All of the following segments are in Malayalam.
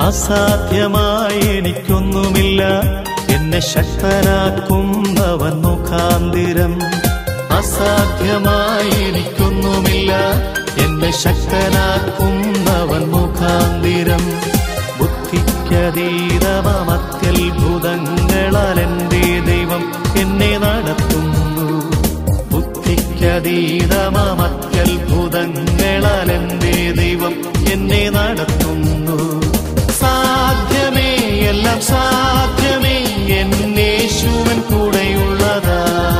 അസാധ്യമായി എനിക്കൊന്നുമില്ല എന്നെ ശക്തനാക്കുന്നവൻ മുഖാന്തിരം അസാധ്യമായി എനിക്കൊന്നുമില്ല എന്നെ ശക്തനാക്കുന്നവൻ മുഖാന്തിരം ബുദ്ധിക്കതീതമത്യത്ഭുതങ്ങളാൽ എൻ്റെ ദൈവം എന്നെ നടത്തുന്നു ബുദ്ധിക്കതീതമത്യത്ഭുതങ്ങളാൽ എൻ്റെ ദൈവം എന്നെ നടത്തുന്നു സാധ്യമേ എല്ലാം സാധ്യമേ എന്നേശുവൻ കൂടെയുള്ളതാ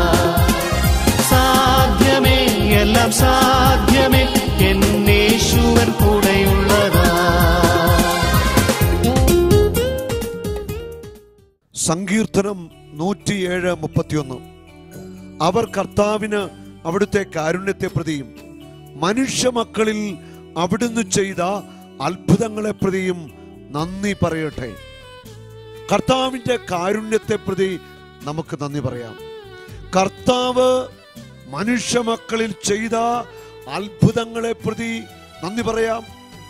സാധ്യമേ എല്ലാം സാധ്യമേ എന്നേശുവൻ കൂടെയുള്ളതാ സങ്കീർത്തനം നൂറ്റിയേഴ് മുപ്പത്തിയൊന്ന് അവർ കർത്താവിന് അവിടുത്തെ കാരുണ്യത്തെ പ്രതിയും മനുഷ്യ മക്കളിൽ അവിടുന്ന് ചെയ്ത അത്ഭുതങ്ങളെ പ്രതിയും നന്ദി പറയട്ടെ കർത്താവിൻ്റെ കാരുണ്യത്തെ പ്രതി നമുക്ക് നന്ദി പറയാം കർത്താവ് മനുഷ്യ മക്കളിൽ ചെയ്ത അത്ഭുതങ്ങളെ പ്രതി നന്ദി പറയാം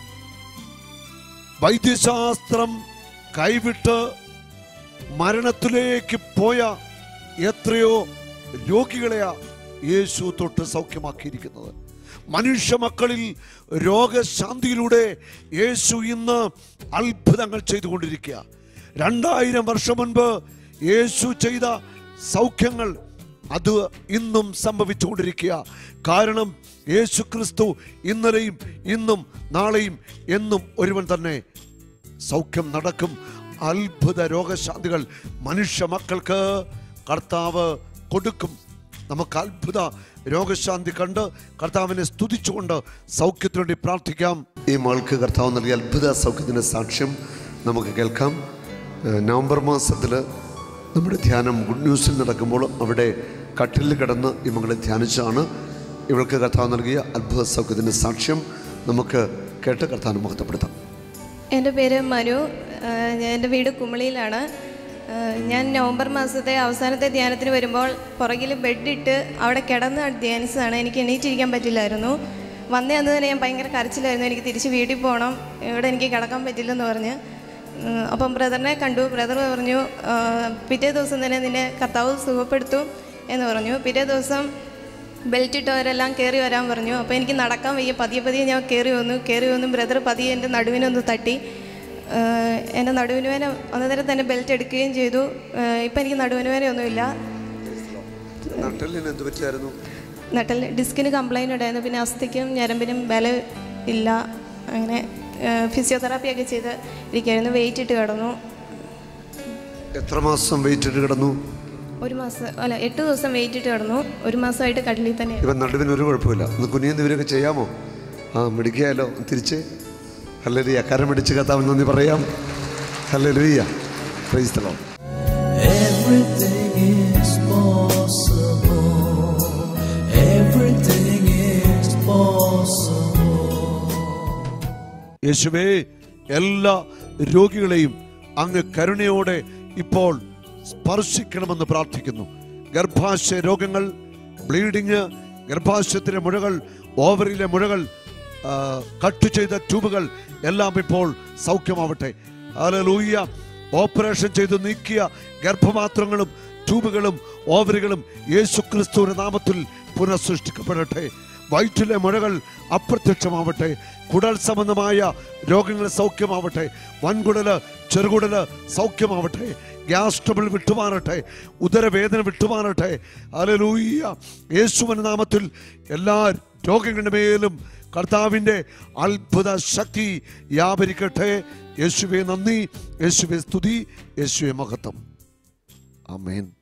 വൈദ്യശാസ്ത്രം കൈവിട്ട് മരണത്തിലേക്ക് പോയ എത്രയോ രോഗികളെയാ യേശു തൊട്ട് സൗഖ്യമാക്കിയിരിക്കുന്നത് മനുഷ്യ മക്കളിൽ രോഗശാന്തിയിലൂടെ യേശു ഇന്ന് അത്ഭുതങ്ങൾ ചെയ്തുകൊണ്ടിരിക്കുക രണ്ടായിരം വർഷം മുൻപ് യേശു ചെയ്ത സൗഖ്യങ്ങൾ അത് ഇന്നും സംഭവിച്ചുകൊണ്ടിരിക്കുക കാരണം യേശു ക്രിസ്തു ഇന്നലെയും ഇന്നും നാളെയും എന്നും ഒരുവൻ തന്നെ സൗഖ്യം നടക്കും അത്ഭുത രോഗശാന്തികൾ മനുഷ്യ മക്കൾക്ക് കർത്താവ് കൊടുക്കും നമുക്ക് അത്ഭുത രോഗശാന്തി കണ്ട് കർത്താവിനെ സ്തുതിച്ചുകൊണ്ട് സൗഖ്യത്തിനു വേണ്ടി പ്രാർത്ഥിക്കാം ഈ മകൾക്ക് കർത്താവ് നൽകിയ അത്ഭുത സൗഖ്യത്തിൻ്റെ സാക്ഷ്യം നമുക്ക് കേൾക്കാം ഏഹ് നവംബർ മാസത്തിൽ നമ്മുടെ ധ്യാനം ഗുഡ് ന്യൂസിൽ നടക്കുമ്പോൾ അവിടെ കട്ടിലിൽ കിടന്ന് ഈ മകളെ ധ്യാനിച്ചാണ് ഇവൾക്ക് കർത്താവ് നൽകിയ അത്ഭുത സൗഖ്യത്തിൻ്റെ സാക്ഷ്യം നമുക്ക് കേട്ട് കർത്താവിനെ മഹത്വപ്പെടുത്താം എൻ്റെ പേര് മനു ആഹ് ഞാൻ- എൻ്റെ വീട് കുമളിയിലാണ് ആഹ് ഞാൻ നവംബർ മാസത്തെ അവസാനത്തെ ധ്യാനത്തിന് വരുമ്പോൾ പുറകിൽ ബെഡിട്ട് അവിടെ കിടന്ന് ധ്യാനിച്ചതാണ് എനിക്ക് എണീറ്റിരിക്കാൻ പറ്റില്ലായിരുന്നു വന്നേ അന്ന് തന്നെ ഞാൻ ഭയങ്കര കരച്ചിലായിരുന്നു എനിക്ക് തിരിച്ച് വീട്ടിൽ പോകണം ഇവിടെ എനിക്ക് കിടക്കാൻ പറ്റില്ലെന്ന് പറഞ്ഞ് ഉം, അപ്പം ബ്രദറിനെ കണ്ടു ബ്രദർ പറഞ്ഞു ആഹ് പിറ്റേ ദിവസം തന്നെ നിന്നെ കർത്താവ് സുഖപ്പെടുത്തും എന്ന് പറഞ്ഞു പിറ്റേ ദിവസം ബെൽറ്റ് ഇട്ടവരെല്ലാം കയറി വരാൻ പറഞ്ഞു അപ്പോൾ എനിക്ക് നടക്കാൻ വയ്യ പതിയെ പതിയെ ഞാൻ കയറി വന്നു കയറി വന്നു ബ്രദർ പതിയെ എൻ്റെ നടുവിനൊന്ന് തട്ടി ആഹ് എൻ്റെ നടുവിന് വേന അന്നേരം തന്നെ ബെൽറ്റ് എടുക്കുകയും ചെയ്തു ആഹ് ഇപ്പം എനിക്ക് നടുവിന് വേനയൊന്നുമില്ല നട്ടലിന് എന്ത് പറ്റിയായിരുന്നു നട്ടൽ ഡിസ്കിന് കംപ്ലൈൻറ്റ് ഉണ്ടായിരുന്നു പിന്നെ അസ്ഥിക്കും ഞരമ്പിനും ബലം ഇല്ല അങ്ങനെ ഫിസിയോതെറാപ്പി ഒക്കെ ചെയ്ത് ഇരിക്കുകയായിരുന്നു വെയിറ്റ് ഇട്ട് കിടന്നു എത്ര മാസം വെയിറ്റ് ഇട്ട് കിടന്നു ഒരു മാസം അല്ല എട്ട് ദിവസം വെയിറ്റ് ഇട്ട് കിടന്നു ഒരു മാസമായിട്ട് കടലിൽ തന്നെ ഇവൻ നടുവിന് ഒരു കുഴപ്പമില്ല ഒന്ന് കുനിയെന്ന് ഇവരൊക്കെ ചെയ്യാമോ ആ മിടിക്കായാലോ തിരിച്ച് ഹല്ലലുയ്യ കരം പിടിച്ച് കത്താൻ നന്ദി പറയാം hallelujah praise the Lord Everything is possible. Everything is possible. യേശുവേ എല്ലാ രോഗികളെയും അങ്ങ് കരുണയോടെ ഇപ്പോൾ സ്പർശിക്കണമെന്ന് പ്രാർത്ഥിക്കുന്നു ഗർഭാശയ രോഗങ്ങൾ ബ്ലീഡിങ് ഗർഭാശയത്തിലെ മുഴകൾ ഓവറിലെ മുഴകൾ ആ, കട്ട് ചെയ്ത ട്യൂബുകൾ എല്ലാം ഇപ്പോൾ സൗഖ്യമാവട്ടെ ഹല്ലേലൂയ ഓപ്പറേഷൻ ചെയ്ത് നീക്കിയ ഗർഭപാത്രങ്ങളും ട്യൂബുകളും ഓവറികളും യേശു ക്രിസ്തുവിന്റെ നാമത്തിൽ പുനഃസൃഷ്ടിക്കപ്പെടട്ടെ വയറ്റിലെ മുഴകൾ അപ്രത്യക്ഷമാവട്ടെ കുടൽ സംബന്ധമായ രോഗങ്ങൾ സൗഖ്യമാവട്ടെ വൻകുടല് ചെറുകുടല് സൗഖ്യമാവട്ടെ ഗ്യാസ് ട്രബിൾ വിട്ടുമാറട്ടെ ഉദരവേദന വിട്ടുമാറട്ടെ അലലൂയ്യ യേശുവിന്റെ നാമത്തിൽ എല്ലാ രോഗങ്ങളുടെ മേലും കർത്താവിൻ്റെ അത്ഭുത ശക്തി വ്യാപരിക്കട്ടെ യേശുവെ നന്ദി യേശുവെ സ്തുതി യേശുവെ മഹത്വം ആമേൻ